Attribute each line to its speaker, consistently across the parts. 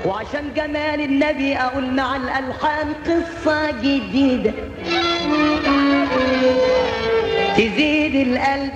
Speaker 1: وعشان جمال النبي اقول مع الالحان قصه جديده تزيد القلب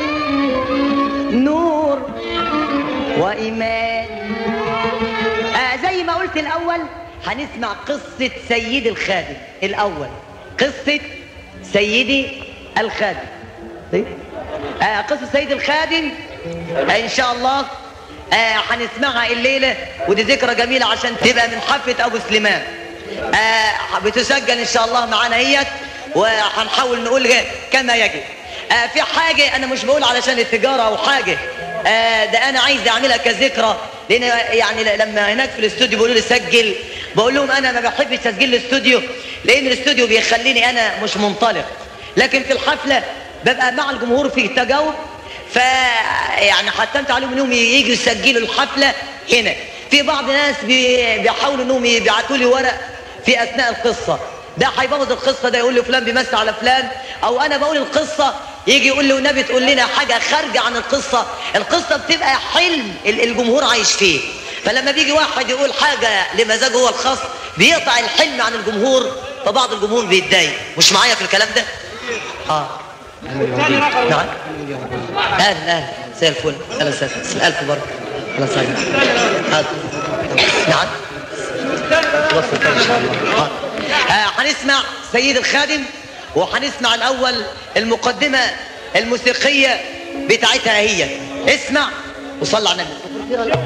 Speaker 1: نور وايمان آه زي ما قلت الاول هنسمع قصه سيد الخادم الاول قصه سيدي الخادم طيب؟ آه قصه سيد الخادم آه ان شاء الله آه هنسمعها الليله ودي ذكرى جميله عشان تبقى من حفله ابو سليمان آه بتسجل ان شاء الله معانا هيت وهنحاول نقولها كما يجب آه في حاجه انا مش بقول علشان التجاره او حاجه آه ده انا عايز اعملها كذكرى لان يعني لما هناك في الاستوديو بيقولوا لي سجل بقول لهم انا ما بحبش تسجيل الاستوديو لان الاستوديو بيخليني انا مش منطلق لكن في الحفله ببقى مع الجمهور في تجاوب ف يعني حتمت عليهم انهم ييجوا يسجلوا الحفله هنا في بعض ناس بي- بيحاولوا انهم يبعتوا لي ورق في اثناء القصه ده هيبوظ القصه ده يقول لي فلان بيمثل على فلان او انا بقول القصه يجي يقول لي والنبي تقول لنا حاجه خارجه عن القصه القصه بتبقى حلم ال- الجمهور عايش فيه فلما بيجي واحد يقول حاجه لمزاجه هو الخاص بيقطع الحلم عن الجمهور فبعض الجمهور بيتضايق مش معايا في الكلام ده اه نعم اهلا اهلا زي الفل اهلا وسهلا الف بركه الله يسعدك حاضر. نعم وصل ان شاء الله حاضر. آه، هنسمع سيد الخادم وهنسمع الاول المقدمه الموسيقيه بتاعتها هي اسمع وصلى على النبي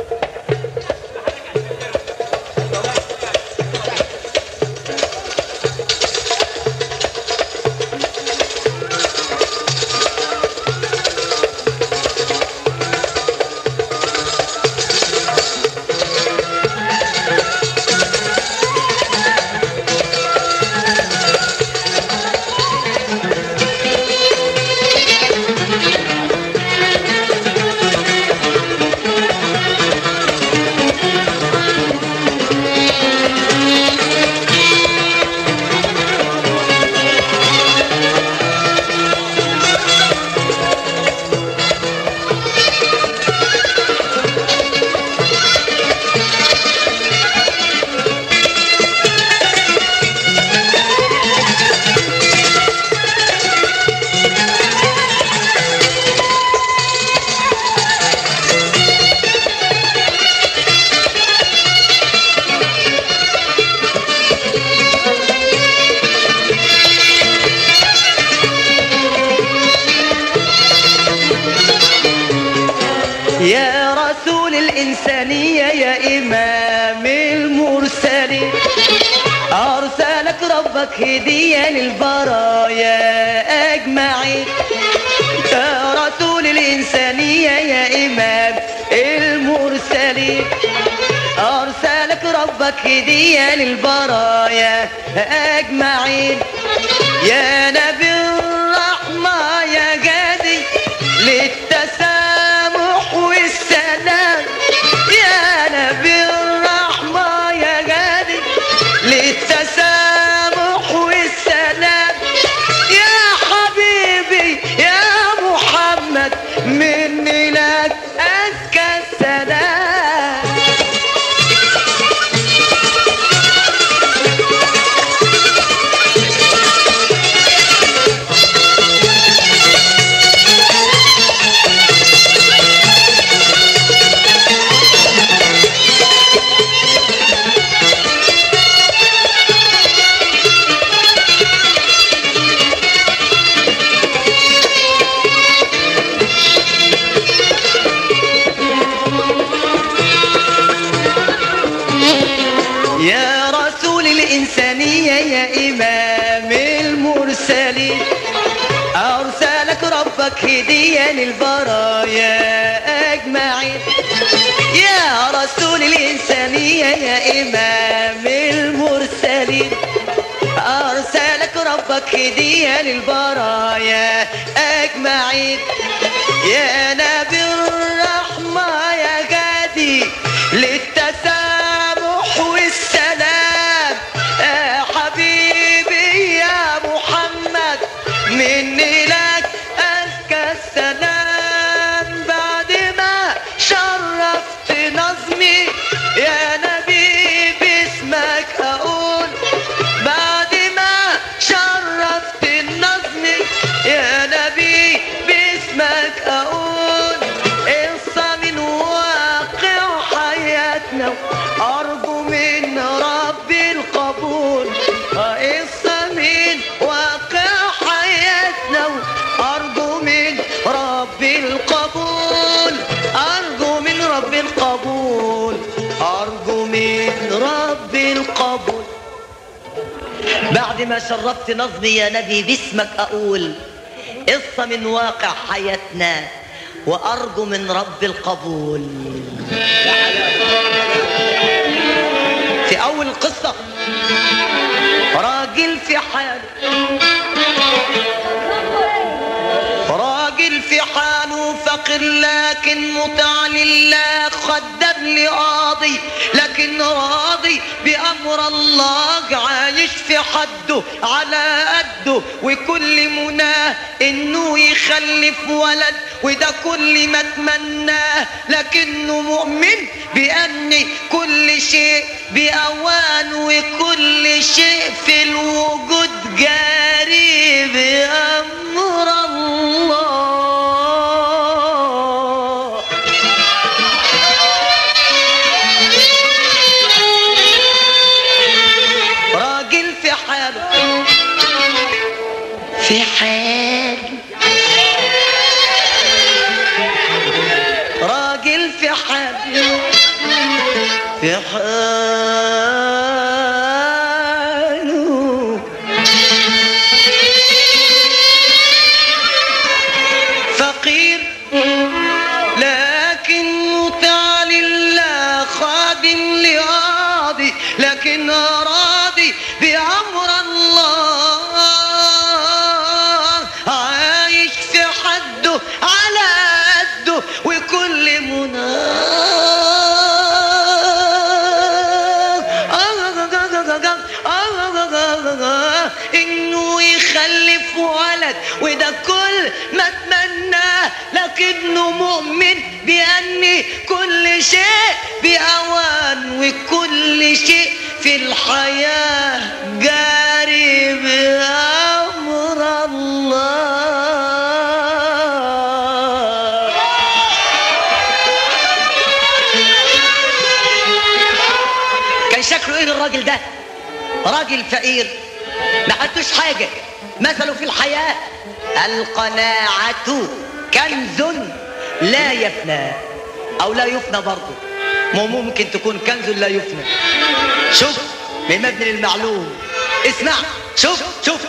Speaker 1: يا رسول الإنسانية يا إمام المرسلين أرسلك ربك هدية للبرايا أجمعين يا رسول الإنسانية يا إمام المرسلين أرسلك ربك هدية للبرايا أجمعين يا نبي الرحمة يا جادي للتسامح والسلام يا نبي الرحمة يا جادي للتسامح والسلام يا حبيبي يا محمد مني لك أزكى السلام يا رسول الإنسانية يا إمام المرسلين أرسلك ربك هدية للبرايا أجمعين يا رسول الإنسانية يا إمام المرسلين أرسلك ربك هدية للبرايا أجمعين يا نبي الرحمة يا جادي للتسامح والسلام يا حبيبي يا محمد مني لك أزكى السلام بعد ما شرفت نظمي يا نبي حياتنا أرجو من ربي القبول قصة من واقع حياتنا أرجو من ربي القبول أرجو من ربي القبول أرجو من ربي القبول بعد ما شرفت نظمي يا نبي باسمك أقول قصة من واقع حياتنا وأرجو من رب القبول في أول القصة راجل في حاله راجل في حاله فقير لكن مطاع لله خدام لقاضي لكن راضي بأمر الله عايش في حده على قده وكل مناه انه يخلف ولد وده كل ما اتمناه لكنه مؤمن بأن كل شيء بأوان وكل شيء في الوجود جاري بأمر الله راجل في حاله في حال راجل في حاله في حاله فقير لكن مطاع لله خادم لقاضي لكن راضي بأمر الله عايش في حده على قده وكل مناه انه يخلف ولد وده كل ما اتمناه لكنه مؤمن بان كل شيء باوان وكل شيء في الحياه جاري بامر الله كان شكله ايه الراجل ده راجل فقير ما حدوش حاجة مثله في الحياة القناعة كنز لا يفنى أو لا يفنى برضه مو ممكن تكون كنز لا يفنى شوف من مبني للمعلوم اسمع شوف شوف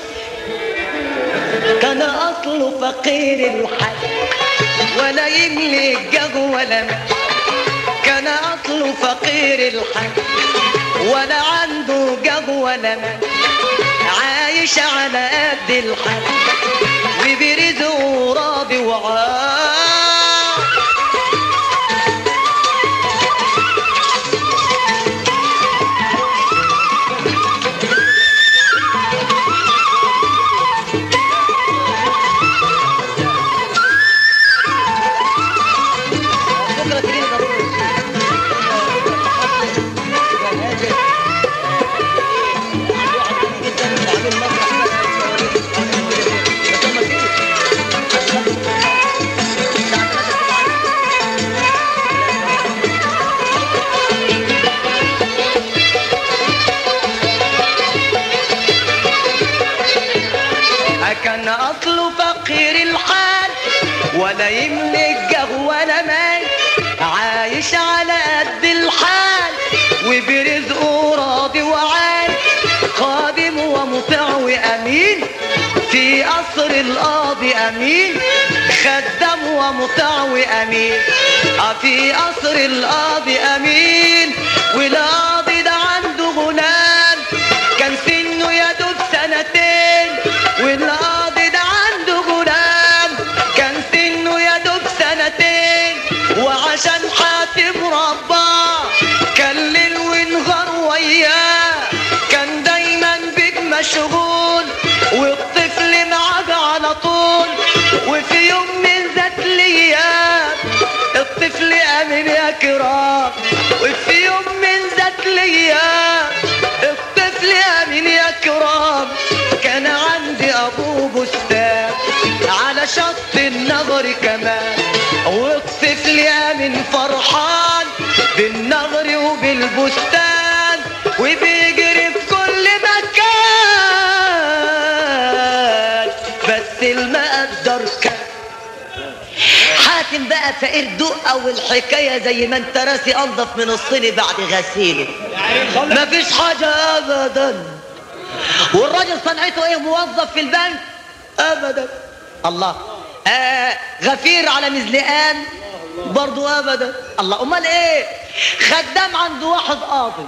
Speaker 1: كان أصله فقير الحال ولا يملك جه ولا مال كان أصله فقير الحال ولا عنده جه ولا مال عايش على قد الحال وبرزقه راضي وعاش بكرة تجيني ضروري. كان أصله فقير الحال ولا يملك جه ولا مال عايش على قد الحال وبرزقه راضي وعال خادم ومطيع وأمين في قصر القاضي أمين خدام ومطيع وأمين آه في قصر القاضي أمين والقاضي ده عنده غلام كان سنه يا دوب سنتين والقاضي ده عنده غلام كان سنه يا دوب سنتين وعشان حاتم رباه كان ليل ونهار وياه كان دايما بيك مشغول والطفل معاه على طول وفي يوم من ذات الايام الطفل امن يا كرام وفي يوم من ذات الايام الطفل امن يا كرام كان عندي ابوه بستان على شط النهر كمان والطفل امن فرحان بالنهر وب البستان وبيجري في كل مكان بس المقدر كان حاتم بقى فقير دقة والحكاية زي ما انت راسي انضف من الصيني بعد غسيله مفيش حاجة ابدا والراجل صنعته ايه موظف في البنك ابدا الله آه غفير على مزلقان برضو ابدا الله امال ايه خدام عند واحد قاضي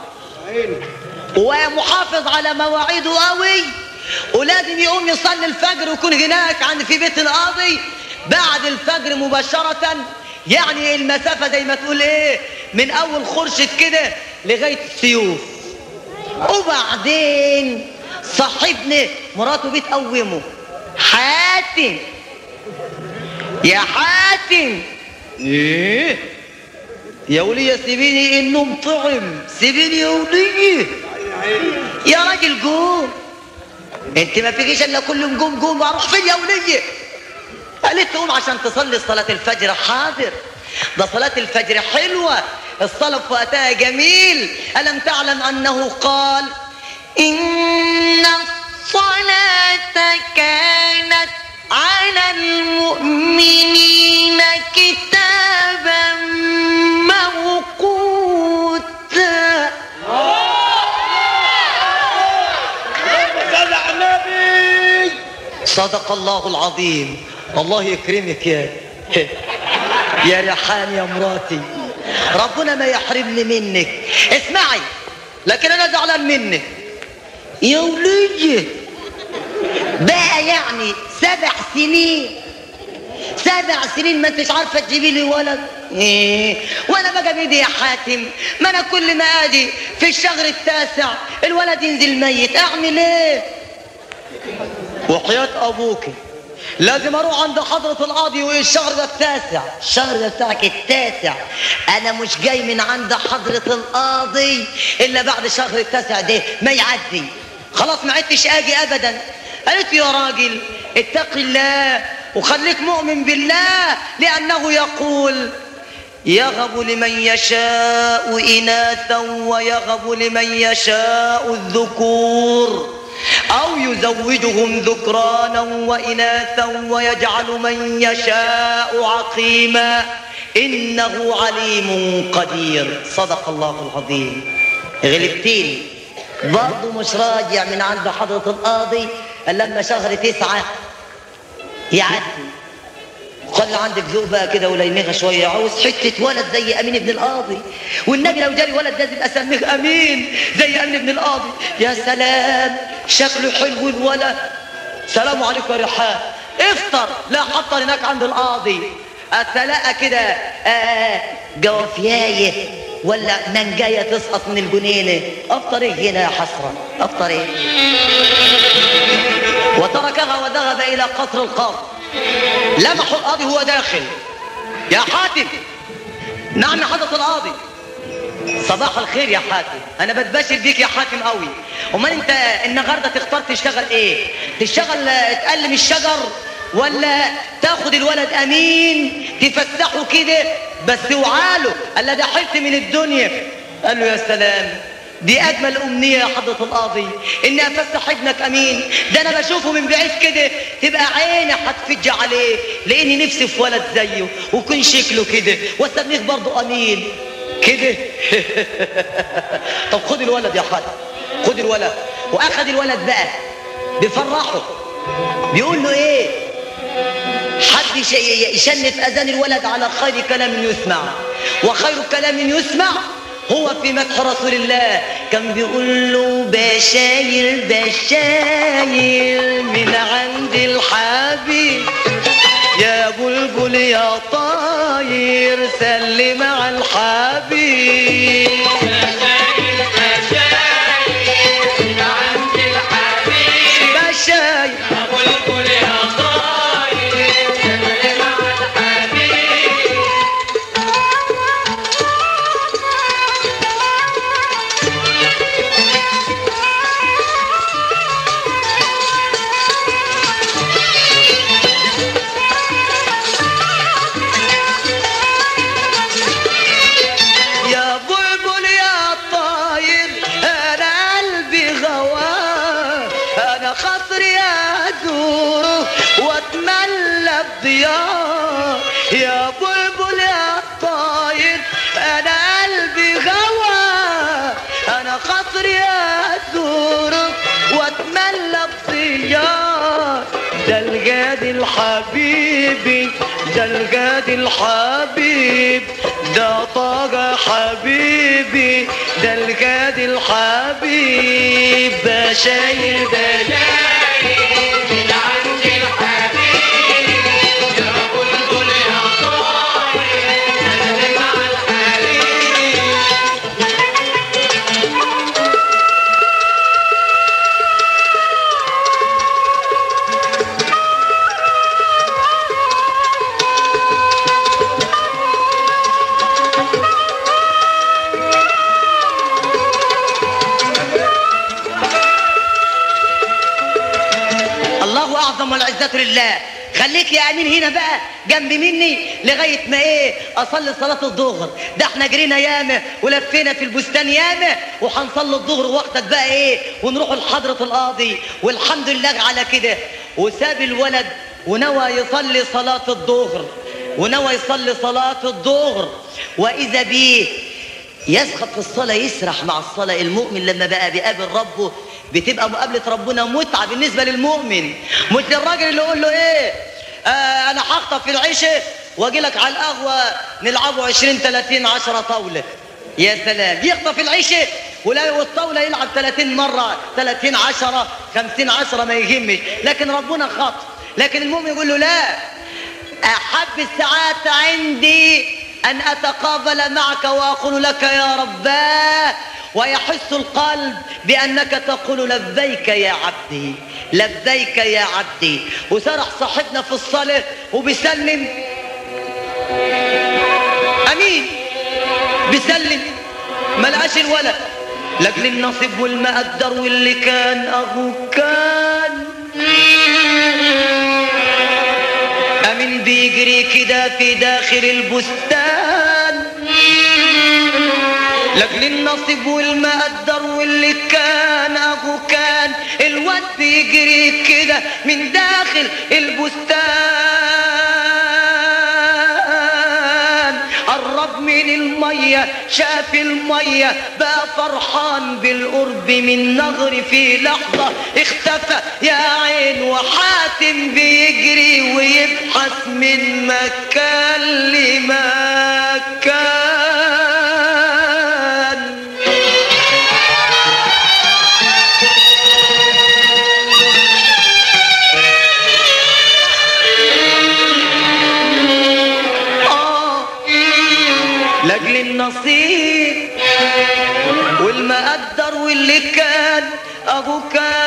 Speaker 1: ومحافظ على مواعيده قوي ولازم يقوم يصلي الفجر ويكون هناك عند في بيت القاضي بعد الفجر مباشرة يعني المسافة زي ما تقول ايه من اول خرشة كده لغاية السيوف وبعدين صاحبنا مراته بتقومه حاتم يا حاتم ايه يا ولية سيبيني النوم طعم سيبيني يا ولية يا راجل قوم انت ما فيكيش الا كل يوم قوم قوم واروح فين يا ولية قالت تقوم عشان تصلي صلاة الفجر حاضر ده صلاة الفجر حلوة الصلاة في وقتها جميل ألم تعلم أنه قال إن الصلاة كانت على المؤمنين كتابا موقوتا
Speaker 2: صل على النبي
Speaker 1: صدق الله العظيم الله يكرمك يا يا ريحان يا مراتي ربنا ما يحرمني منك اسمعي لكن انا زعلان منك يا ولية بقى يعني سبع سنين سبع سنين ما انتش عارفه تجيبي لي ولد ايه وانا بقى بايدي يا حاتم ما انا كل ما اجي في الشهر التاسع الولد ينزل ميت اعمل ايه وحياة أبوك لازم أروح عند حضرة القاضي والشهر ده التاسع الشهر ده بتاعك التاسع أنا مش جاي من عند حضرة القاضي إلا بعد الشهر التاسع ده ما يعدي خلاص ما عدتش أجي أبدا قالت يا راجل اتق الله وخليك مؤمن بالله لأنه يقول يغب لمن يشاء إناثا ويغب لمن يشاء الذكور أو يزوجهم ذكرانا وإناثا ويجعل من يشاء عقيما إنه عليم قدير صدق الله العظيم غلبتيني برضه مش راجع من عند حضرة القاضي إلا لما شهر تسعة يعدي خلي عندك ذوق بقى كده ولينغه شويه عاوز حته ولد زي امين ابن القاضي والنبي لو جالي ولد لازم اسميه امين زي امين ابن القاضي يا سلام شكله حلو الولد سلام عليكم يا رحال افطر لا حطر هناك عند القاضي اتلاقى كده آه، جوافيايه ولا منجايه تسقط من الجنينه افطر ايه هنا يا حسره افطر ايه وتركها وذهب الى قصر القاضي لمحوا القاضي وهو داخل يا حاتم نعم يا حضرة القاضي صباح الخير يا حاتم انا بتباشر بيك يا حاتم قوي امال انت النهارده تختار تشتغل ايه تشتغل آه، تقلم الشجر ولا تاخد الولد امين تفسحه كده بس اوعاله قال له ده حلت من الدنيا قال له يا سلام دي اجمل امنيه يا حضره القاضي اني افسح ابنك امين ده انا بشوفه من بعيد كده تبقى عيني هتفج عليه لاني نفسي في ولد زيه ويكون شكله كده واسميه برضه امين كده طب خد الولد يا حاج خد الولد واخد الولد بقى بيفرحه بيقول له ايه حد يش- يشنف اذان الولد على خير كلام يسمع وخير كلام يسمع هو في مدح رسول الله كان بيقول له بشاير بشاير من عند الحبيب يا بلبل يا طاير سلم على الحبيب بشاير يا خاطري ازوره واتملى بديار يا بلبل يا طاير انا قلبي غوى انا خاطري ازوره واتملى بديار ده الجاد الحبيبي ده الجاد الحبيب ده طاقة حبيبي ده الجاد الحبيب بشاير بلاقي من عند الحبيب يا بلبل يا طاير سلم على الحبيب الله اعظم والعزة لله خليك يا امين هنا بقى جنب مني لغايه ما ايه اصلي صلاه الظهر ده احنا جرينا ياما ولفينا في البستان ياما وهنصلي الظهر وقتك بقى ايه ونروح لحضره القاضي والحمد لله على كده وساب الولد ونوى يصلي صلاه الظهر ونوى يصلي صلاه الظهر واذا بيه يسخط في الصلاة يسرح مع الصلاة المؤمن لما بقى بيقابل ربه بتبقى مقابلة ربنا متعة بالنسبة للمؤمن مش للراجل اللي يقول له ايه آه انا هخطف في العشاء واجي لك على القهوة نلعبوا 20 30 10 طاولة يا سلام يخطف العشاء ولا والطاولة يلعب 30 مرة 30 10 50 10 ما يهمش لكن ربنا خطف لكن المؤمن يقول له لا أحب الساعات عندي أن أتقابل معك وأقول لك يا رباه ويحس القلب بأنك تقول لبيك يا عبدي لبيك يا عبدي وسرح صاحبنا في الصلاة وبيسلم أمين بيسلم ملقاش الولد لأجل النصيب والمقدر واللي كان أخوه كان أمين بيجري كده في داخل البستان لأجل النصيب والمقدر واللي كان أخو كان الواد بيجري كده من داخل البستان قرب من المية شاف المية بقى فرحان بالقرب من نهر في لحظة اختفى يا عين وحاتم بيجري ويبحث من مكان لمكان آه لاجل النصيب والمقدر واللي كان ابو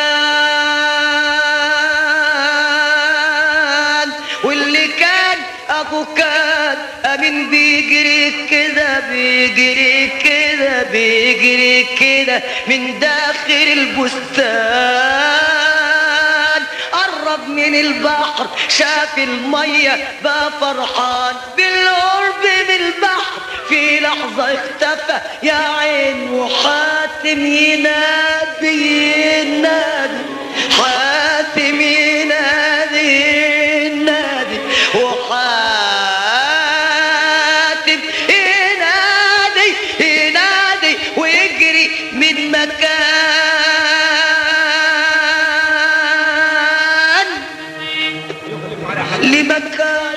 Speaker 1: كان واللي كان ابو كان امين بيجري كده بيجري كده بيجري كده من داخل البستان قرب من البحر شاف المية بقى فرحان بالقرب من البحر في لحظة اختفى يا عين وحاتم ينادي ينادي حاتم ينادي ينادي وحاتم ينادي ينادي ويجري من مكان لمكان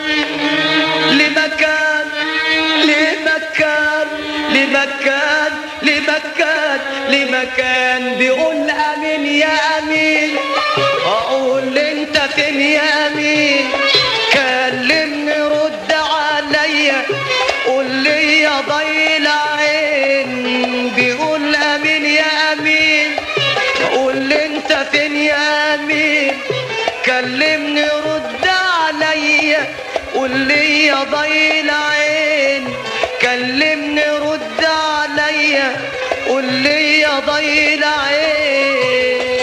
Speaker 1: لمكان لمكان لمكان لمكان لمكان بيقول امين يا امين اقول انت فين يا امين كلمني رد عليا قول لي يا ضيل عين بيقول امين يا امين قول انت فين يا امين كلمني رد عليا قول لي يا ضيل عين كلمني رد عليا قول لي يا ضيل عين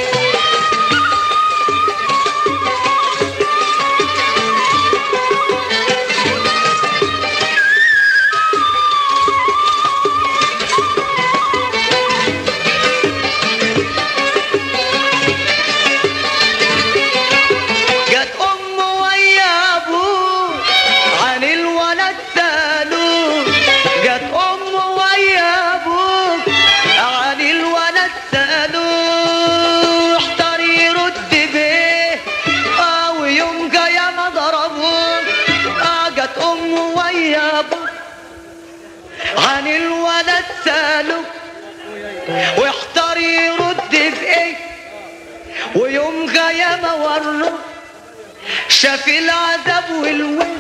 Speaker 1: ويوم غيامة ورا شاف العذاب والول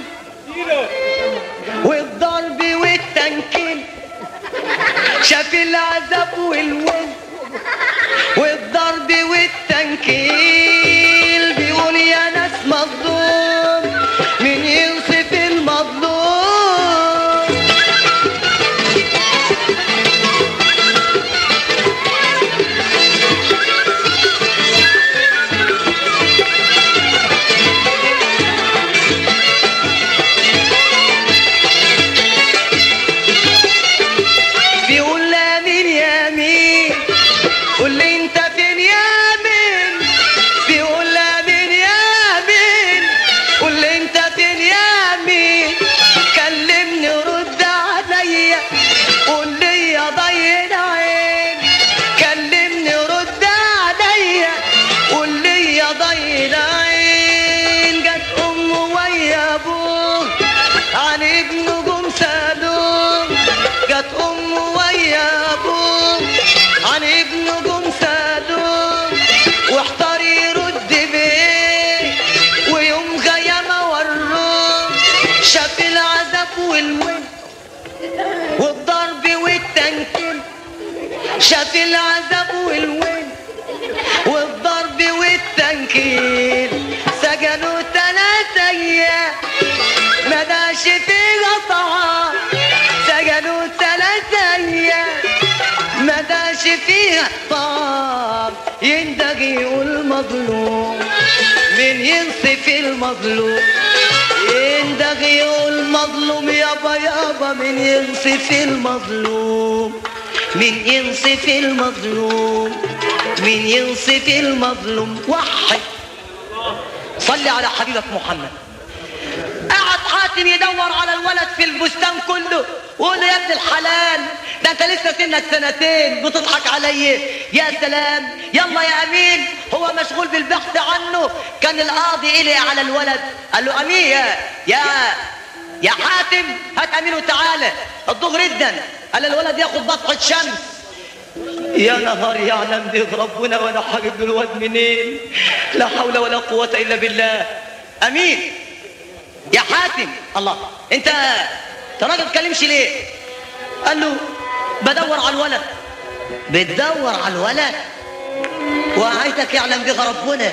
Speaker 1: والضرب والتنكيل شاف العذاب والول والضرب والتنكيل بيقول يا ناس مظلوم من ينصف المظلوم بيقول لا مين يا مين قول لي انت فين يا مين بيقول لا مين يا مين قول لي انت فين يا مين كلمني رد عليا قول لي يا ضي العين كلمني رد عليا قول لي يا ضي العين جت امه ويا ابوه عن ابنه جم سالوه جت امه ويا ابوه عن ابنه جم سالوه واحتار يرد بيه ويوم غيامة وروه شاف العذاب والويل والضرب والتنكيل شاف العذاب والويل والضرب والتنكيل سجنوا ثلاثة ايام ما داش فيها طعام سجنوا ثلاثة ايام ما داش فيها طعام يندغي يقول مظلوم من ينصف المظلوم يندغي يقول مظلوم يابا يابا من ينصف المظلوم من ينصف المظلوم من ينصف المظلوم وحي صلي على حبيبك محمد قعد حاتم يدور على الولد في البستان كله وقول له يا ابن الحلال ده انت لسه سنك سنتين بتضحك عليا يا سلام يلا يا امين هو مشغول بالبحث عنه كان القاضي إلي على الولد قال له امين يا يا يا حاتم هات امين وتعالى الظهر جدا قال الولد ياخد بطحة شمس يا نهار يعلم به ربنا وانا حاجب الواد منين لا حول ولا قوة الا بالله امين يا حاتم الله انت انت راجل تكلمش ليه قال له بدور على الولد بتدور على الولد وعايزك يعلم بها ربنا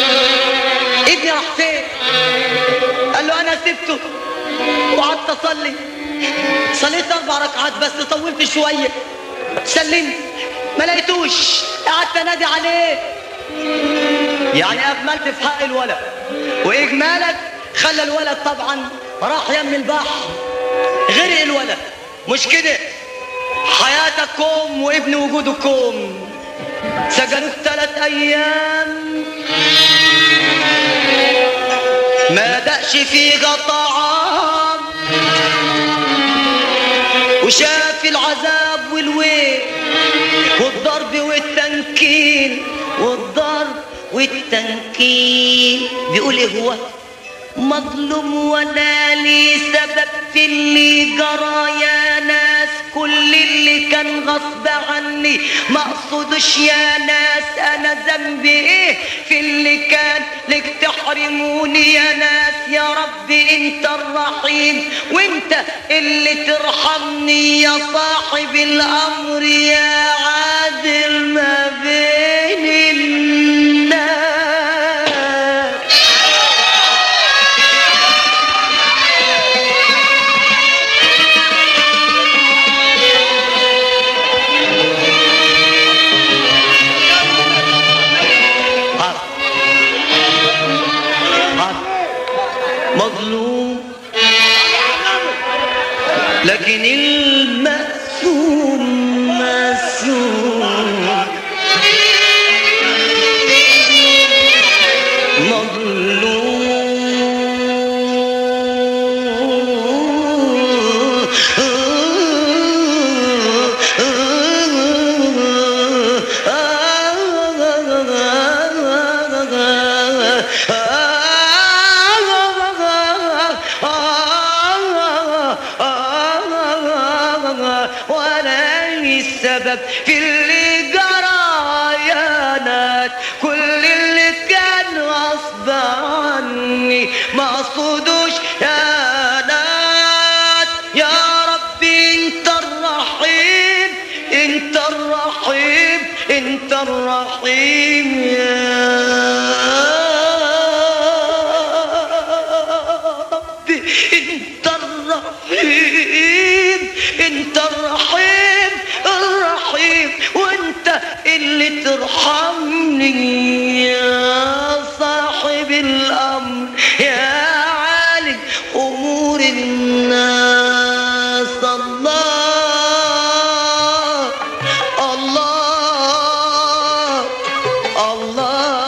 Speaker 1: ابني راح فين قال له انا سبته وقعدت اصلي صليت اربع ركعات بس طولت شويه سلمت ما لقيتوش قعدت انادي عليه يعني اهملت في حق الولد واجمالك خلى الولد طبعا راح يم البحر غرق الولد مش كده حياتك كوم وابن وجوده كوم سجنوك ثلاث ايام ما دقش فيها طعام وشاف العذاب والويل والضرب والتنكيل والضرب والتنكيل بيقول ايه هو مظلوم ولا لي سبب في اللي جرى يا ناس كل اللي كان غصب عني ما اقصدش يا ناس انا ذنبي ايه في اللي كان لك تحرموني يا ناس يا رب انت الرحيم وانت اللي ترحمني يا صاحب الامر يا عادل ما بين الناس حاضر. حاضر. مظلوم لكن المأسوم مسوم ولا لي السبب في اللي جرى يا ناس كل اللي عني ما اقصدوش يا ناس يا ربي انت الرحيم انت الرحيم انت الرحيم يا ربي انت الرحيم انت الرحيم الرحيم وانت اللي ترحمني يا صاحب الامر يا عالم امور الناس الله الله الله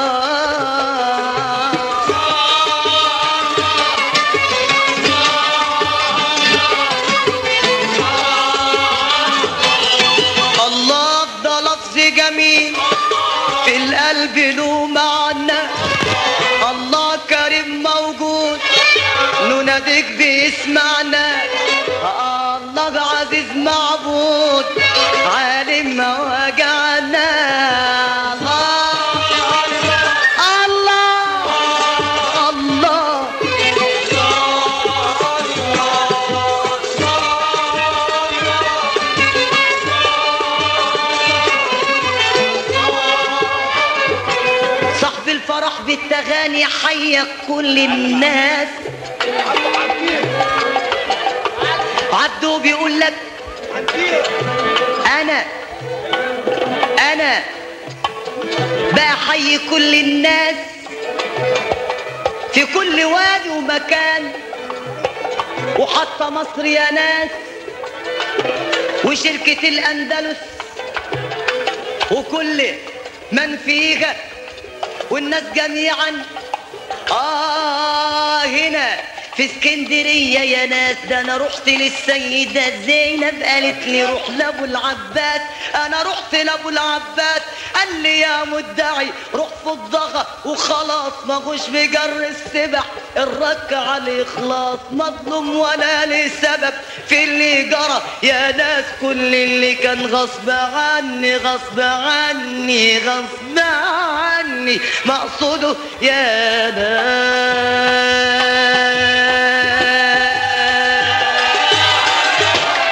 Speaker 1: الله ده لفظ جميل في القلب له معنى الله كريم موجود نناديك بيسمعنا الله عزيز معبود عالم مواجعنا الله الله صاحب الفرح بالتغاني حيك كل الناس عبده بيقول لك انا انا بحيي كل الناس في كل وادي ومكان وحتى مصر يا ناس وشركة الأندلس وكل من فيها والناس جميعا آه هنا في اسكندرية يا ناس ده أنا رحت للسيدة زينب قالت لي روح لأبو العباس أنا رحت لأبو العباس قال لي يا مدعي روح في الضغط وخلاص ما غوش بجر السبح الركعة الإخلاص مظلوم ولا لي سبب في اللي جرى يا ناس كل اللي كان غصب عني غصب عني غصب عني مقصوده يا ناس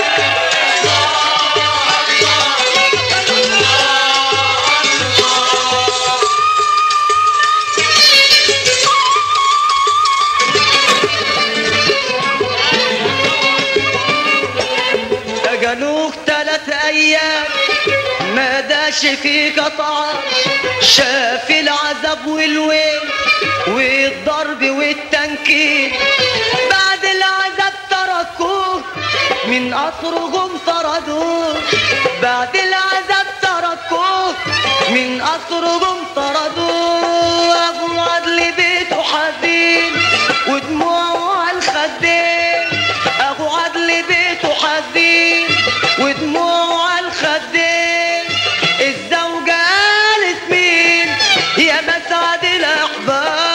Speaker 1: جنوك ثلاث ايام ما داش فيك طعام شاف العذاب والويل والضرب والتنكيل بعد العذاب تركوه من قصرهم طردوه بعد العذاب تركوه من قصرهم طردوه ابو عدل بيته حزين ودموعه على الخدين ابو عدل بيته حزين ودموعه على الخدين الزوجة قالت مين يا مسعد الاحباب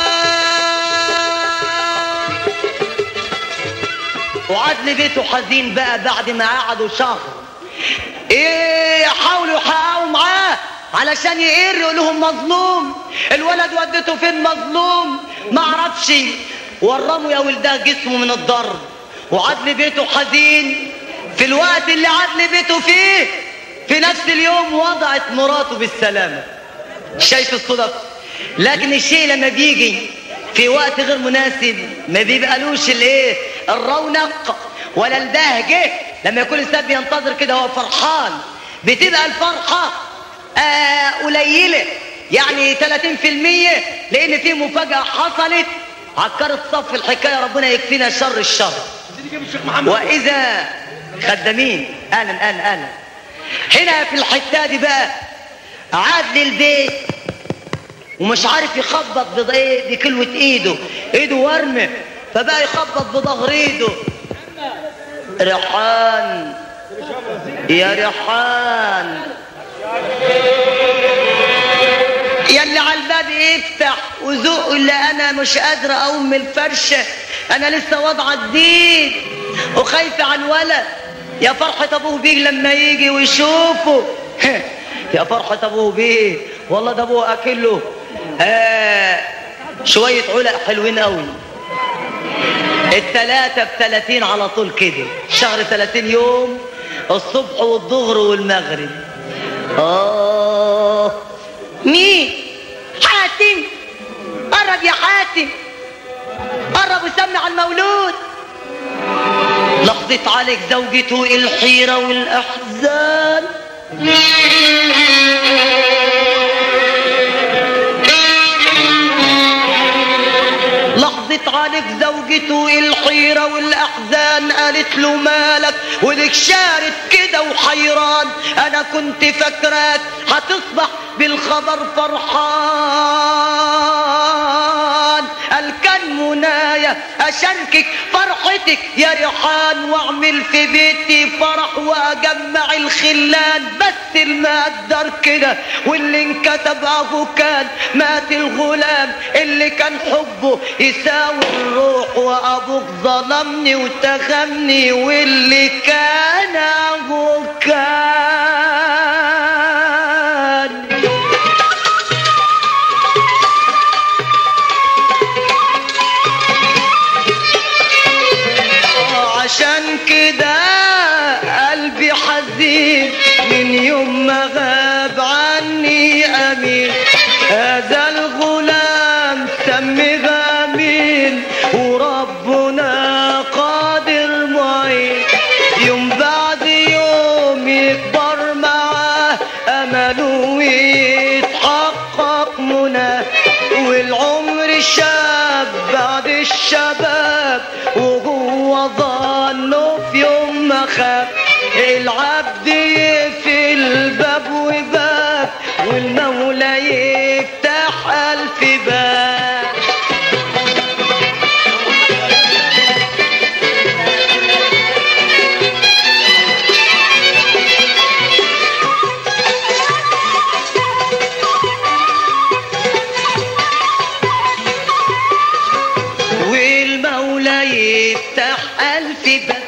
Speaker 1: وعدل بيته حزين بقى بعد ما قعدوا شهر ايه يحاولوا يحققوا معاه علشان يقر يقول لهم مظلوم الولد ودته فين مظلوم ما اعرفش ورموا يا ولده جسمه من الضرب وعدل بيته حزين في الوقت اللي عدل بيته فيه في نفس اليوم وضعت مراته بالسلامة شايف الصدف لكن الشيء لما بيجي في وقت غير مناسب ما بيبقالوش الايه الرونق ولا البهجة لما يكون الانسان بينتظر كده هو فرحان بتبقى الفرحة آه قليلة يعني 30% لان في مفاجأة حصلت عكرت صف الحكاية ربنا يكفينا شر الشر واذا خدامين اهلا اهلا اهلا هنا في الحته دي بقى عاد للبيت ومش عارف يخبط بض- ايه بكلوة ايده ايده ورمه فبقى يخبط بظهر ايده ريحان يا ريحان يا اللي على الباب افتح وذوق اللي انا مش قادره اقوم من الفرشه انا لسه واضعه جديد وخايفه عن ولد يا فرحه ابوه بيه لما يجي ويشوفه يا فرحه ابوه بيه والله ده ابوه اكله آه شوية علق حلوين قوي التلاتة بتلاتين على طول كده شهر تلاتين يوم الصبح والظهر والمغرب آه مين؟ حاتم قرب يا حاتم قرب وسمع على المولود لحظت عليك زوجته الحيرة والأحزان لحظت عليك زوجته الحيرة والأحزان قالت له مالك ولك شارد كده وحيران أنا كنت فاكراك هتصبح بالخبر فرحان قال كان منايا أشاركك فرحتك يا ريحان وأعمل في بيتي فرح وأجمع الخلان بس المقدر كده واللي انكتب أبو كان مات الغلام اللي كان حبه يساوي الروح وأبوك ظلمني وتغمني واللي كان أبو كان عشان كده قلبي حزين من يوم ما غاب عني أمين هذا الغلام سمي مين وربنا قادر معين يوم بعد يوم يكبر معاه أمله ويتحقق مناه والعمر شاب بعد الشباب وهو ظنه في يوم ما خاف العبد يقفل باب وباب والمولى يفتح ألف باب والمولى يفتح ألف باب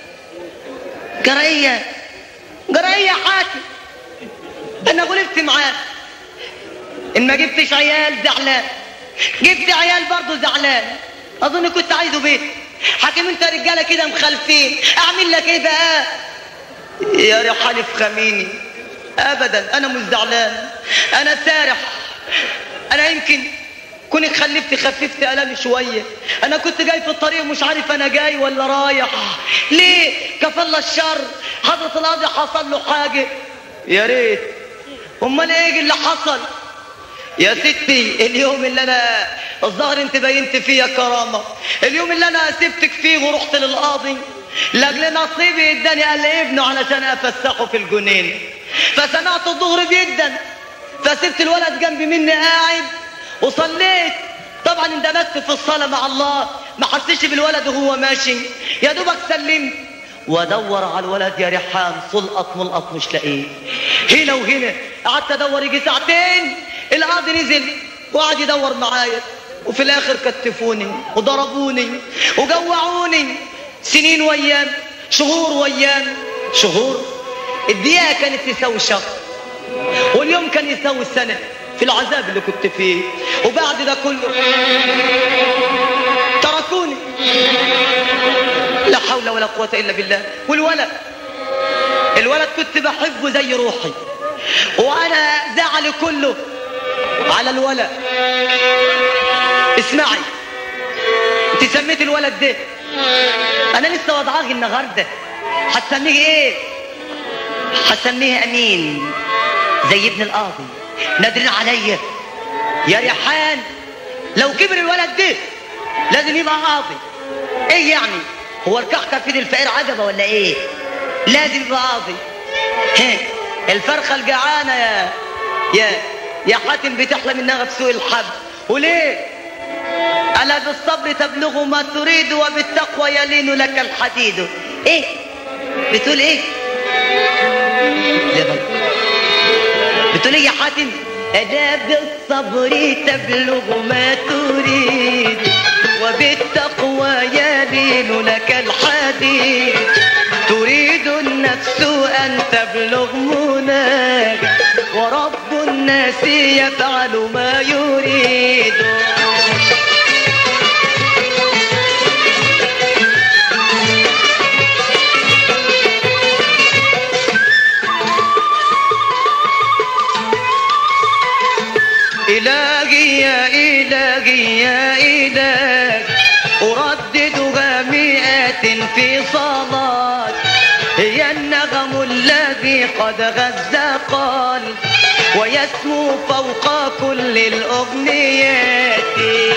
Speaker 1: قرية قرية حاتم أنا غلبت معاه إن ما جبتش عيال زعلان جبت عيال برضه زعلان أظن كنت عايزه بيت حاكم أنت رجالة كده مخالفين أعمل لك إيه بقى يا ريحان افخميني أبدا أنا مش زعلان أنا سارح أنا يمكن كونك خلفت خففت ألمي شوية أنا كنت جاي في الطريق مش عارف أنا جاي ولا رايح ليه كفل الشر حضرة القاضي حصل له حاجة يا ريت أمال إيه اللي حصل يا ستي اليوم اللي أنا الظاهر أنت بينت فيه يا كرامة اليوم اللي أنا سبتك فيه ورحت للقاضي لاجل نصيبي اداني قال لي ابنه علشان افسحه في الجنين فسمعت الظهر جدا فسبت الولد جنبي مني قاعد وصليت طبعا اندمجت في الصلاة مع الله ما حسيتش بالولد وهو ماشي يا دوبك سلمت وادور على الولد يا ريحان سلقط ملقط مش لاقيه هنا وهنا قعدت ادور يجي ساعتين القاضي نزل وقعد يدور معايا وفي الاخر كتفوني وضربوني وجوعوني سنين وايام شهور وايام شهور الدقيقه كانت تساوي شهر واليوم كان يساوي سنه في العذاب اللي كنت فيه وبعد ده كله تركوني لا حول ولا قوة إلا بالله والولد الولد كنت بحبه زي روحي وأنا زعلي كله على الولد اسمعي انت سميت الولد ده انا لسه وضعاه النهارده هتسميه ايه هسميه امين زي ابن القاضي نادرين عليا يا ريحان لو كبر الولد ده لازم يبقى قاضي ايه يعني هو الكحكه في ايد الفقير عجبه ولا ايه لازم يبقى قاضي ها، الفرخه الجعانه يا يا يا حاتم بتحلم انها في سوق الحب وليه ألا بالصبر تبلغ ما تريد وبالتقوى يلين لك الحديد ايه بتقول ايه يا بل. بتقول ايه يا حاتم ألا بالصبر تبلغ ما تريد وبالتقوى يلين لك الحديد تريد النفس أن تبلغ مناك ورب الناس يفعل ما يريد إلهي يا إلهي يا إلهي أرددها مئات في صلاة هي النغم الذي قد غزا قلب ويسمو فوق كل الأغنيات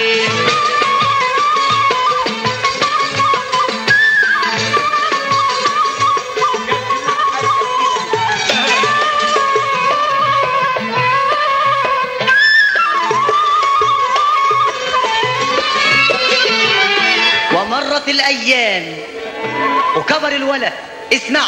Speaker 1: ومرت الأيام وكبر الولد اسمع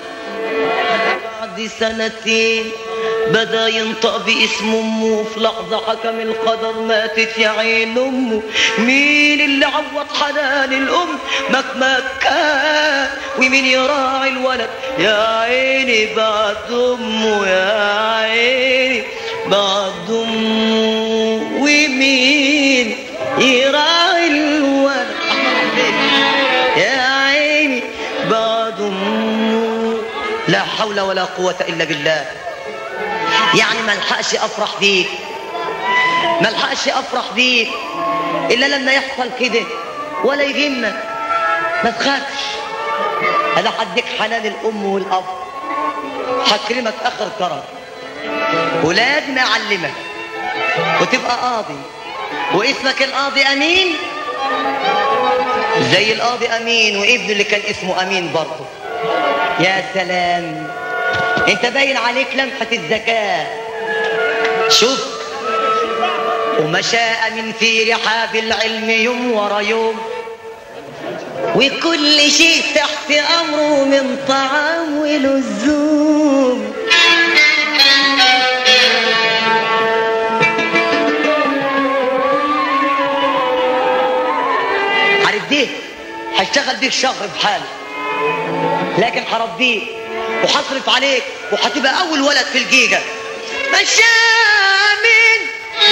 Speaker 1: بعد سنتين بدا ينطق باسم امه في لحظه حكم القدر ماتت يا عين امه مين اللي عوض حنان الام مك كان ومين يراعي الولد يا عيني بعد امه يا عيني بعد امه ومين يراعي الولد يا عيني بعد امه لا حول ولا قوة إلا بالله يعني ما الحقش أفرح بيك ما الحقش أفرح بيك إلا لما يحصل كده ولا يهمك ما تخافش أنا حدك حنان الأم والأب هكرمك آخر كرم ولازم أعلمك وتبقى قاضي واسمك القاضي أمين زي القاضي امين وابنه اللي كان اسمه امين برضه يا سلام انت باين عليك لمحة الذكاء شوف ومشى امين في رحاب العلم يوم ورا يوم وكل شيء تحت امره من طعام ولزوم عارف دي هشتغل بيك شهر بحالي لكن هربيك وهصرف عليك وهتبقى اول ولد في الجيجه مشامين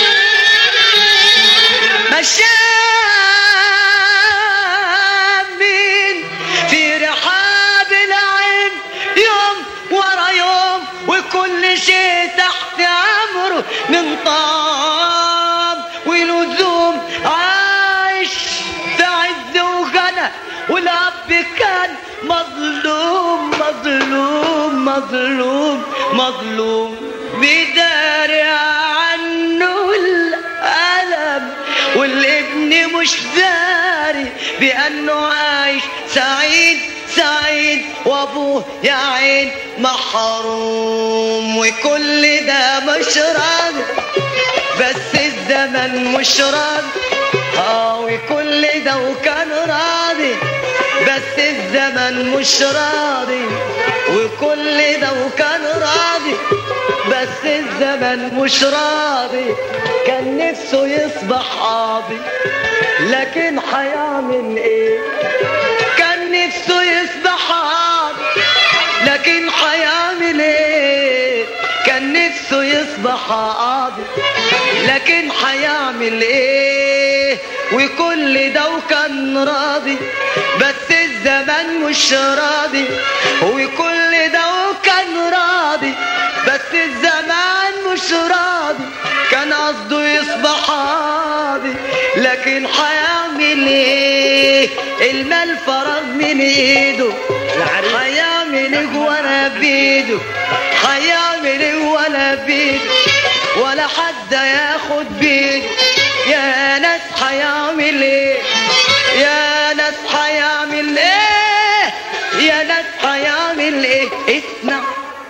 Speaker 1: مشامين في رحاب العين يوم ورا يوم وكل شيء تحت امره من طعام ولزوم عايش في عز وغنى والاب كان مظلوم مظلوم مظلوم مظلوم بداري عنه الألم والابن مش داري بأنه عايش سعيد سعيد وابوه يا عين محروم وكل ده مش راضي بس الزمن مش راضي اه وكل ده وكان راضي بس الزمن مش راضي وكل ده وكان راضي بس الزمن مش راضي كان نفسه يصبح قاضي لكن هيعمل ايه كان نفسه يصبح قاضي لكن هيعمل ايه كان نفسه يصبح قاضي لكن هيعمل ايه وكل ده وكان راضي بس الزمن مش راضي وكل ده وكان راضي بس الزمان مش راضي كان قصده يصبح قاضي لكن هيعمل ايه المال فرغ من ايده هيعمل ايه وانا بيده هيعمل ايه وانا بيده ولا حد ياخد بيده يا ناس هيعمل ايه يا ناس هيعمل ايه يا ناس هيعمل ايه اسمع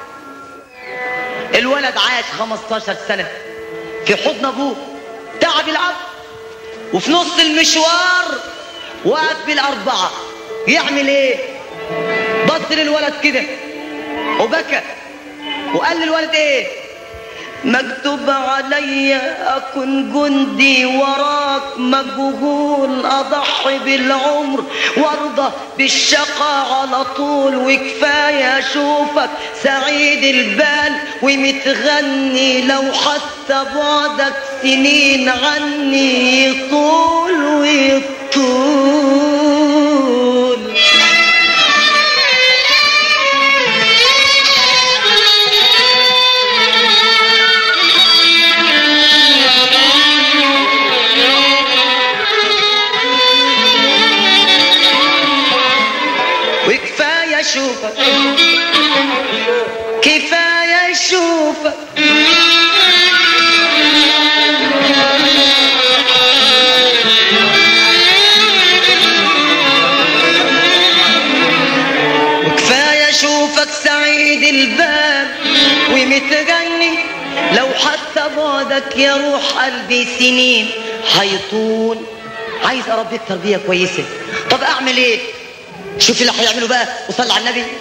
Speaker 1: الولد عاش 15 سنة في حضن ابوه تعب الاب وفي نص المشوار وقف بالاربعة يعمل ايه بص للولد كده وبكى وقال للولد ايه مكتوب علي أكن جندي وراك مجهول أضحي بالعمر وارضى بالشقا على طول وكفاية أشوفك سعيد البال ومتغني لو حتى بعدك والسنين عني يطول ويطول وكفاية اشوفك كفاية اشوفك وكفاية اشوفك سعيد البال ومتغني لو حتى بعدك يا روح قلبي سنين هيطول عايز اربيك تربية كويسة طب اعمل ايه شوف اللي هيعمله بقى وصلي على النبي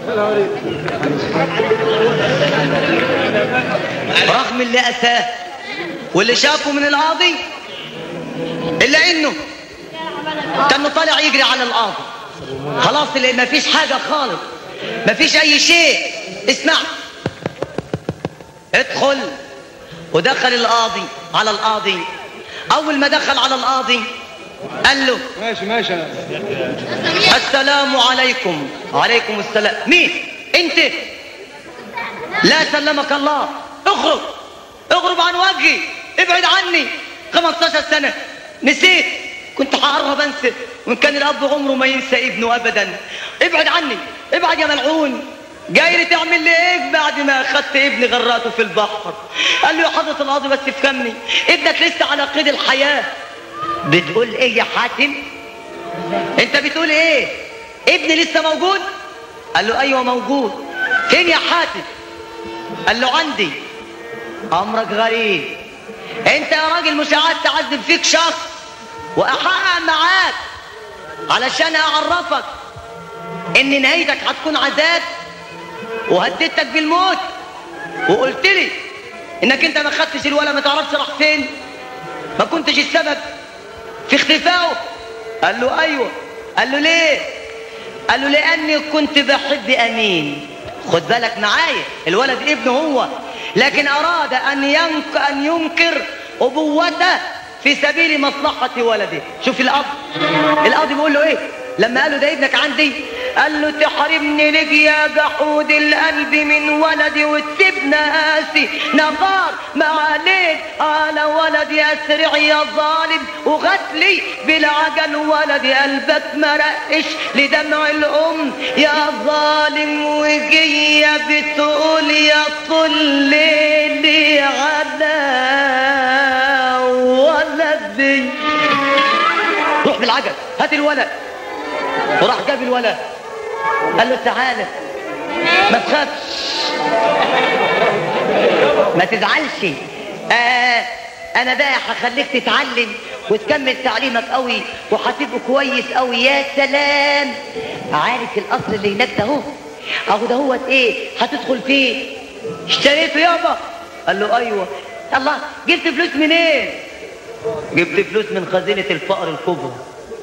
Speaker 1: رغم اللي أساه واللي شافه من القاضي إلا إنه كان طالع يجري على القاضي خلاص اللي ما فيش حاجة خالص ما فيش أي شيء اسمع ادخل ودخل القاضي على القاضي أول ما دخل على القاضي قال له
Speaker 2: ماشي ماشي
Speaker 1: السلام عليكم وعليكم السلام مين انت لا سلمك الله اخرج اغرب عن وجهي ابعد عني 15 سنة نسيت كنت هقرب انسى وان كان الاب عمره ما ينسى ابنه ابدا ابعد عني ابعد يا ملعون جاي لي تعمل لي ايه بعد ما اخدت ابني غرقته في البحر قال له يا حضرة القاضي بس افهمني ابنك لسه على قيد الحياة بتقول ايه يا حاتم انت بتقول ايه ابني لسه موجود قال له ايوه موجود فين يا حاتم قال له عندي امرك غريب انت يا راجل مش قاعد تعذب فيك شخص واحقق معاك علشان اعرفك ان نهايتك هتكون عذاب وهددتك بالموت وقلت لي انك انت ما خدتش الولا ما تعرفش راح فين ما كنتش السبب في اختفائه قال له ايوه قال له ليه قال له لاني كنت بحب امين خد بالك معايا الولد ابنه هو لكن اراد ان ينك ان ينكر ابوته في سبيل مصلحه ولده شوف الاب الاب بيقول له ايه لما قال له ده ابنك عندي قال له تحرمني لك يا جحود القلب من ولدي وتسيبنا قاسي نفار معاليك على ولدي اسرع يا ظالم وغتلي بالعجل ولدي قلبك مرقش لدمع الام يا ظالم وجيه بتقول يا طول ليلي على ولدي روح بالعجل هات الولد وراح جاب الولد قال له تعالى ما تخافش ما تزعلش آه انا بقى هخليك تتعلم وتكمل تعليمك قوي وهتبقى كويس قوي يا سلام عارف القصر اللي هناك ده اهو اهو ده هو ايه هتدخل فيه اشتريته يابا قال له ايوه الله جبت فلوس منين إيه؟ جبت فلوس من خزينه الفقر الكبرى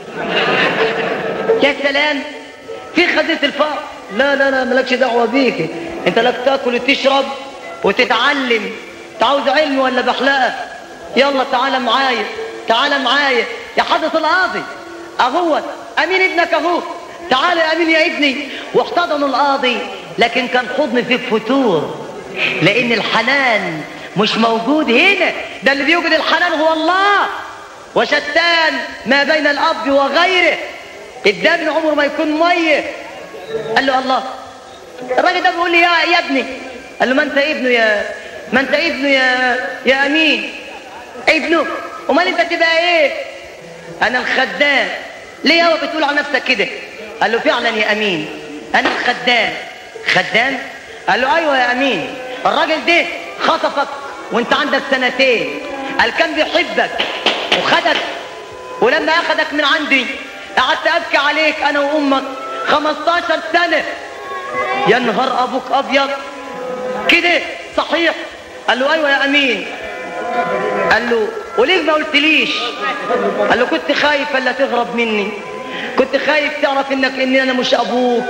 Speaker 1: يا سلام في خزينة الفقر لا لا لا مالكش دعوة بيك انت لك تاكل وتشرب وتتعلم تعوز علم ولا بحلقة يلا تعالى معايا تعالى معايا يا حضرة القاضي اهو امين ابنك اهو تعالى يا امين يا ابني واحتضنوا القاضي لكن كان حضن فيه فتور لان الحنان مش موجود هنا ده اللي بيوجد الحنان هو الله وشتان ما بين الاب وغيره الدم عمره ما يكون ميه قال له الله الراجل ده بيقول لي يا يا ابني قال له ما انت ابنه يا ما انت ابنه يا يا امين ابنه امال انت تبقى ايه انا الخدام ليه هو بتقول عن نفسك كده قال له فعلا يا امين انا الخدام خدام قال له ايوه يا امين الراجل ده خطفك وانت عندك سنتين قال كان بيحبك وخدك ولما اخدك من عندي قعدت ابكي عليك انا وامك 15 سنه يا نهار ابوك ابيض كده صحيح قال له ايوه يا امين قال له وليه ما قلتليش قال له كنت خايف الا تهرب مني كنت خايف تعرف انك اني انا مش ابوك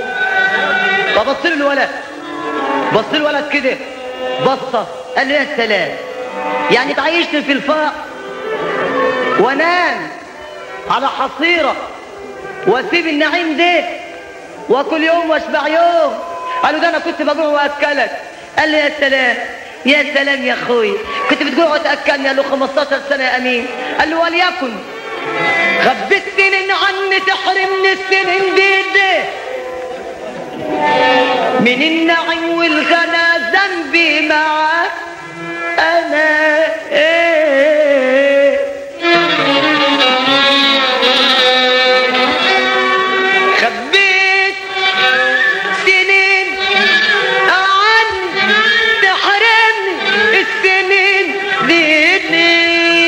Speaker 1: فبص له الولد بص له الولد كده بصه قال له يا سلام يعني تعيشني في الفاق وانام على حصيرة واسيب النعيم ده واكل يوم واشبع يوم قالوا ده انا كنت بجوع واكلك قال لي يا سلام يا سلام يا اخوي كنت بتجوع وتاكلني قال له 15 سنه يا امين قال له وليكن خبيت سنين عني تحرمني السنين دي, دي من النعيم والغنى ذنبي معاك انا ايه خبيت سنين عن تحرمني السنين دي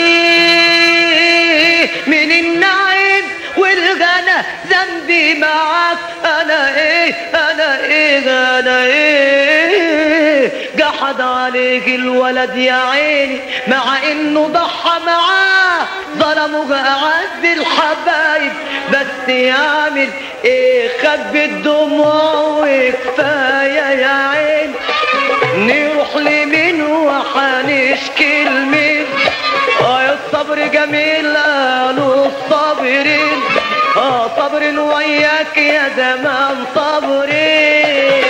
Speaker 1: من النعيم والغنى ذنبي معاك انا ايه انا ايه انا ايه جحد عليك الولد يا عيني مع انه ضحى معاه ظلمه اعز الحبايب بس يعمل ايه خبي الدموع وكفايه يا عيني نروح لمين وحنشكي لمين اه الصبر جميل قالوا الصابرين اه صبر وياك يا زمان صبرين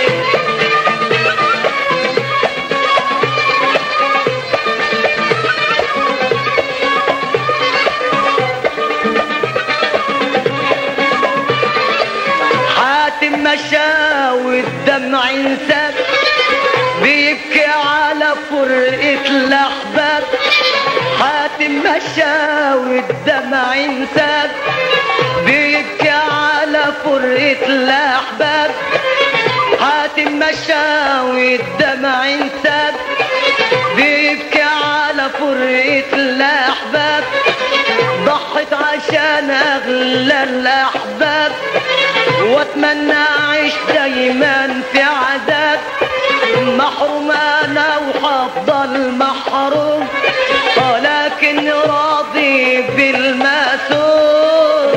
Speaker 1: حاتم مشى والدمع انساب بيبكي على فرقة الأحباب حاتم مشى والدمع انساب بيبكي على فرقة الأحباب حاتم مشى والدمع انساب بيبكي على فرقة الأحباب ضحت عشان أغلى الأحباب واتمنى اعيش دايما في عذاب محروم انا وحفضل محروم ولكن راضي بالمسؤول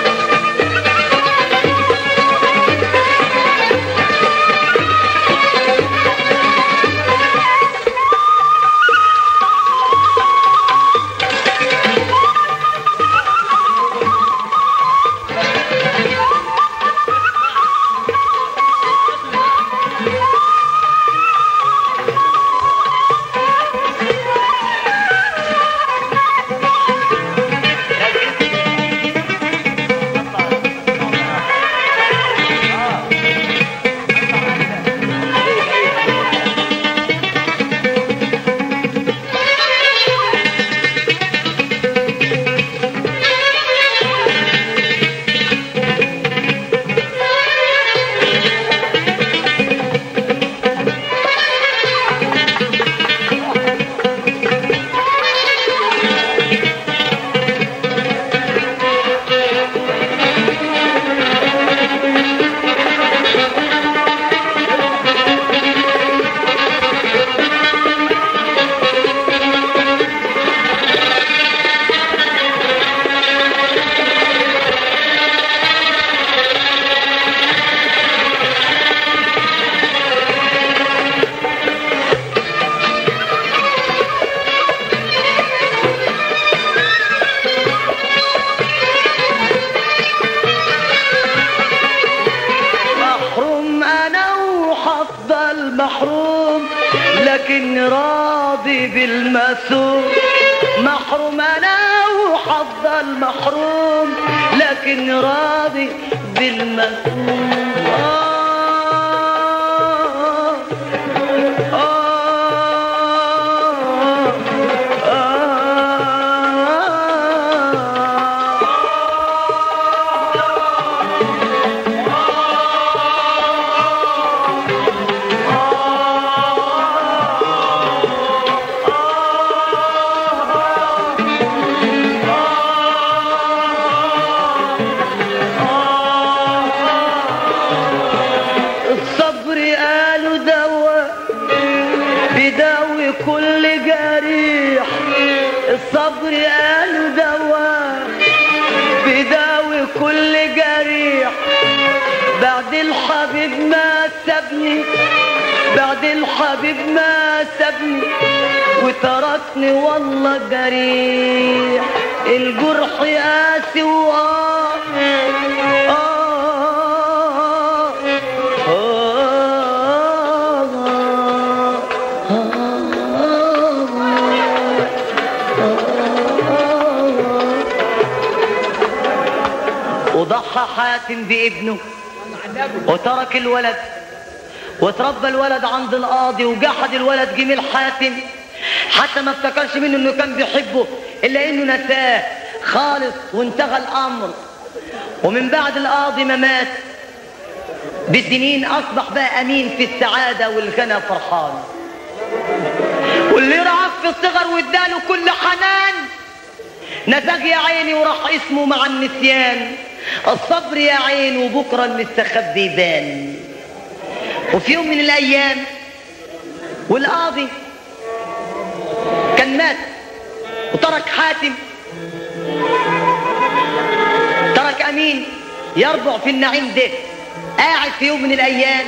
Speaker 1: محروم انا وحفضل محروم لكن راضي بالمسؤول محروم انا وحفضل محروم لكن راضي بالمسؤول آه آه الصبر قالوا دواء بداوي كل جريح الصبر قالوا دواء بداوي كل جريح بعد الحبيب ما سابني بعد الحبيب ما سابني وتركني والله جريح الجرح قاسي وآه آه وضحى حاتم بابنه وترك الولد وتربى الولد عند القاضي وجحد الولد جميل حاتم حتى ما افتكرش منه انه كان بيحبه الا انه نساه خالص وانتهى الامر ومن بعد القاضي ما مات بسنين اصبح بقى امين في السعاده والغنى فرحان واللي رعاك في الصغر واداله كل حنان نساك يا عيني وراح اسمه مع النسيان الصبر يا عين وبكره المستخبي يبان وفي يوم من الايام والقاضي كان مات وترك حاتم ترك امين يربع في النعيم ده قاعد في يوم من الايام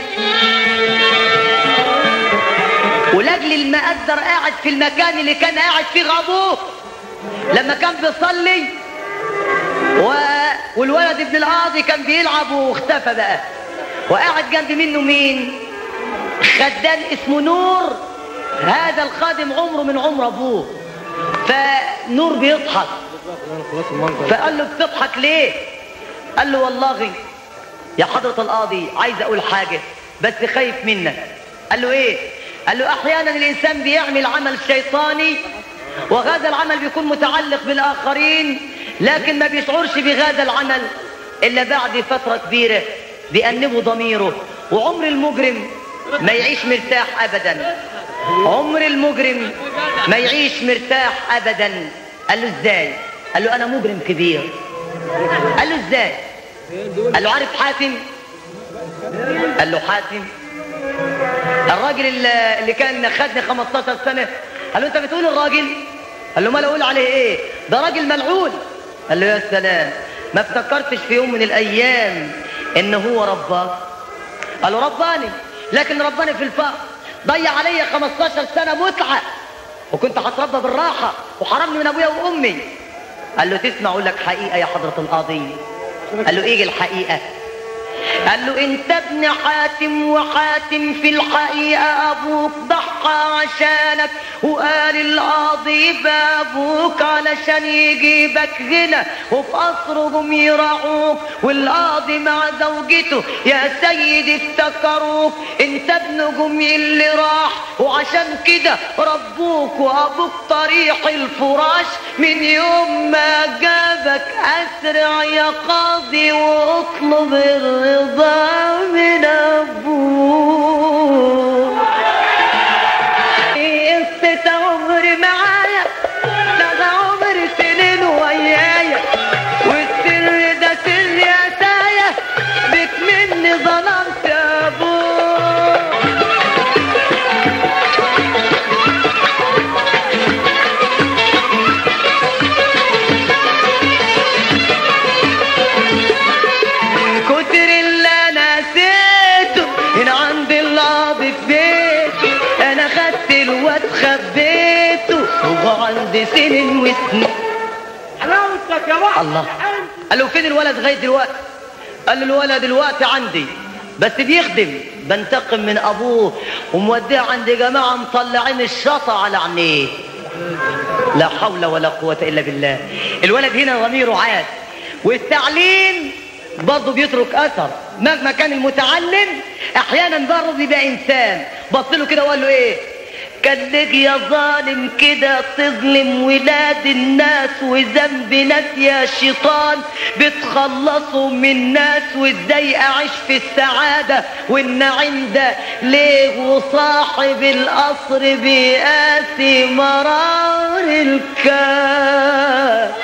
Speaker 1: ولاجل المقدر قاعد في المكان اللي كان قاعد فيه ابوه لما كان بيصلي و... والولد ابن القاضي كان بيلعب واختفى بقى وقاعد جنب منه مين خدام اسمه نور هذا الخادم عمره من عمر ابوه فنور بيضحك فقال له بتضحك ليه قال له والله يا حضرة القاضي عايز اقول حاجة بس خايف منك قال له ايه قال له احيانا الانسان بيعمل عمل شيطاني وهذا العمل بيكون متعلق بالاخرين لكن ما بيشعرش بهذا العمل الا بعد فترة كبيرة بيأنبه ضميره وعمر المجرم ما يعيش مرتاح ابدا عمر المجرم ما يعيش مرتاح ابدا قال له ازاي قال له انا مجرم كبير قال له ازاي قال له عارف حاتم قال له حاتم الراجل اللي اللي كان خدني 15 سنة قال له انت بتقول الراجل قال له ما اقول عليه ايه ده راجل ملعون قال له يا سلام ما افتكرتش في يوم من الايام ان هو رباك قال له رباني لكن رباني في الفقر ضيع عليا 15 سنة متعة وكنت هتربى بالراحة وحرمني من ابويا وامي قال له تسمع اقول لك حقيقة يا حضرة القاضي قال له ايه الحقيقة قال له انت ابن حاتم وحاتم في الحقيقة ابوك ضحى عشانك وقال القاضي بابوك علشان يجيبك هنا وفي قصرهم يراعوك والقاضي مع زوجته يا سيدي افتكروك انت ابن جميل اللي راح وعشان كده ربوك وابوك طريح الفراش من يوم ما جابك اسرع يا قاضي واطلب الرضا من ابوك قصة عمري معايا ده ده عمر سنين ويايا والسر ده سر يا سايا بك مني ظلمت يا ابوك من كتر اللي انا نسيته هنا عند القاضي في بيته انا خدت الواد خبيته هو عندي سنين وسنين
Speaker 2: حلاوتك يا واحد
Speaker 1: الله قال له فين الولد لغايه دلوقتي قال له الولد دلوقتي عندي بس بيخدم بنتقم من ابوه وموديه عند جماعه مطلعين الشطه على عينيه لا حول ولا قوه الا بالله الولد هنا ضميره عاد والتعليم برضه بيترك اثر مهما كان المتعلم احيانا برضه بيبقى انسان بص له كده وقال له ايه كان لك يا ظالم كده تظلم ولاد الناس وذنب ناس يا شيطان بتخلصوا من ناس وازاي اعيش في السعادة والنعيم ده ليه وصاحب القصر بيقاسي مرار الكاس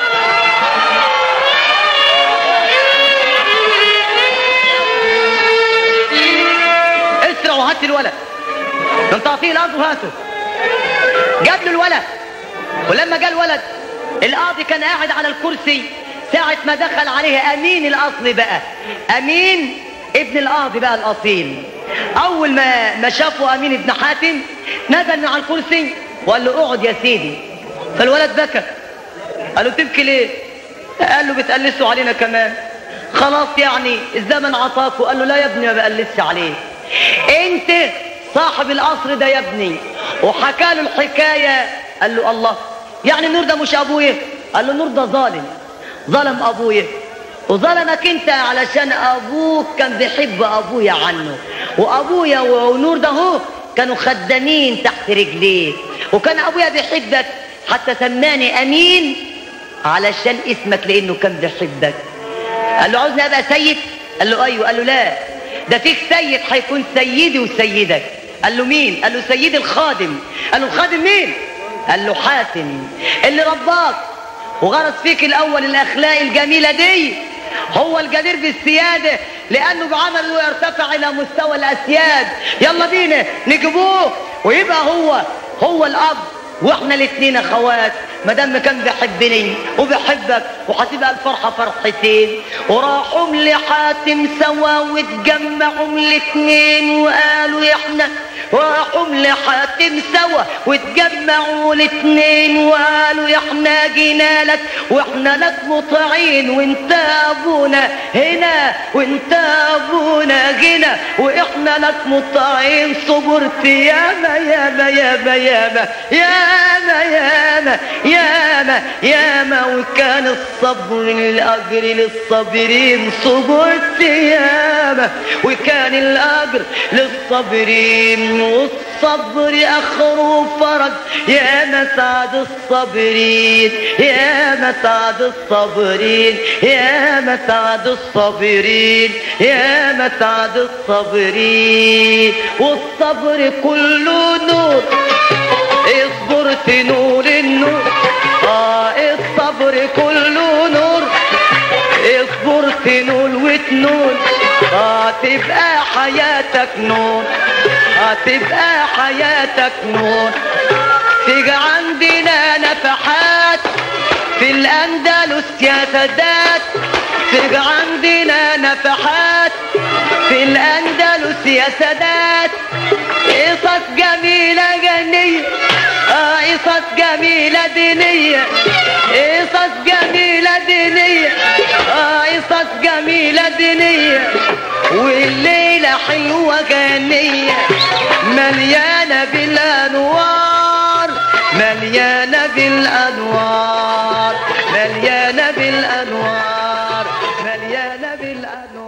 Speaker 1: اسرع وهات الولد انت اعطيه الارض وهاته جاب له الولد ولما جاء الولد القاضي كان قاعد على الكرسي ساعة ما دخل عليه امين الاصل بقى امين ابن القاضي بقى الاصيل اول ما ما شافوا امين ابن حاتم نزل من على الكرسي وقال له اقعد يا سيدي فالولد بكى قال له تبكي ليه قال له بتقلسوا علينا كمان خلاص يعني الزمن عطاك قال له لا يا ابني ما بقلسش عليك انت صاحب القصر ده يا ابني وحكى له الحكايه قال له الله يعني النور ده مش ابويا قال له النور ده ظالم ظلم ابويا وظلمك انت علشان ابوك كان بيحب ابويا عنه وابويا ونور ده هو كانوا خدامين تحت رجليه وكان ابويا بيحبك حتى سماني امين علشان اسمك لانه كان بيحبك قال له عاوزني ابقى سيد قال له ايوه قال له لا ده فيك سيد هيكون سيدي وسيدك قال له مين قال له سيدي الخادم قال له الخادم مين قال له حاتم اللي رباك وغرس فيك الاول الاخلاق الجميله دي هو الجدير بالسياده لانه بعمله يرتفع الى مستوى الاسياد يلا بينا نجيبوه ويبقى هو هو الاب واحنا الاثنين اخوات ما دام كان بيحبني وبيحبك وهتبقى الفرحه فرحتين وراحوا لحاتم سوا واتجمعوا الاثنين وقالوا احنا راحوا لحاتم سوا واتجمعوا الاثنين وقالوا احنا جينا لك واحنا لك مطيعين وانت ابونا هنا وانت ابونا هنا واحنا لك مطيعين صبرت ياما ياما ياما ياما ياما ياما ياما ياما وكان الصبر الاجر للصابرين صبرت ياما وكان الاجر للصابرين والصبر اخره فرج يا مسعد الصابرين يا مسعد الصابرين يا مسعد الصابرين يا مسعد الصابرين والصبر كله نور اصبر تنور النور اه الصبر كله نور اصبر تنول وتنول اه تبقى حياتك نور اه تبقى حياتك نور تيجي عندنا نفحات في الاندلس يا سادات تيجي عندنا نفحات في الاندلس يا سادات قصص جميلة جنية اه قصص جميلة دينية قصص جميلة دينية اه قصص جميلة دينية والليلة حلوة جنية مليانة بالأنوار مليانة بالأنوار مليانة بالأنوار مليانة بالأنوار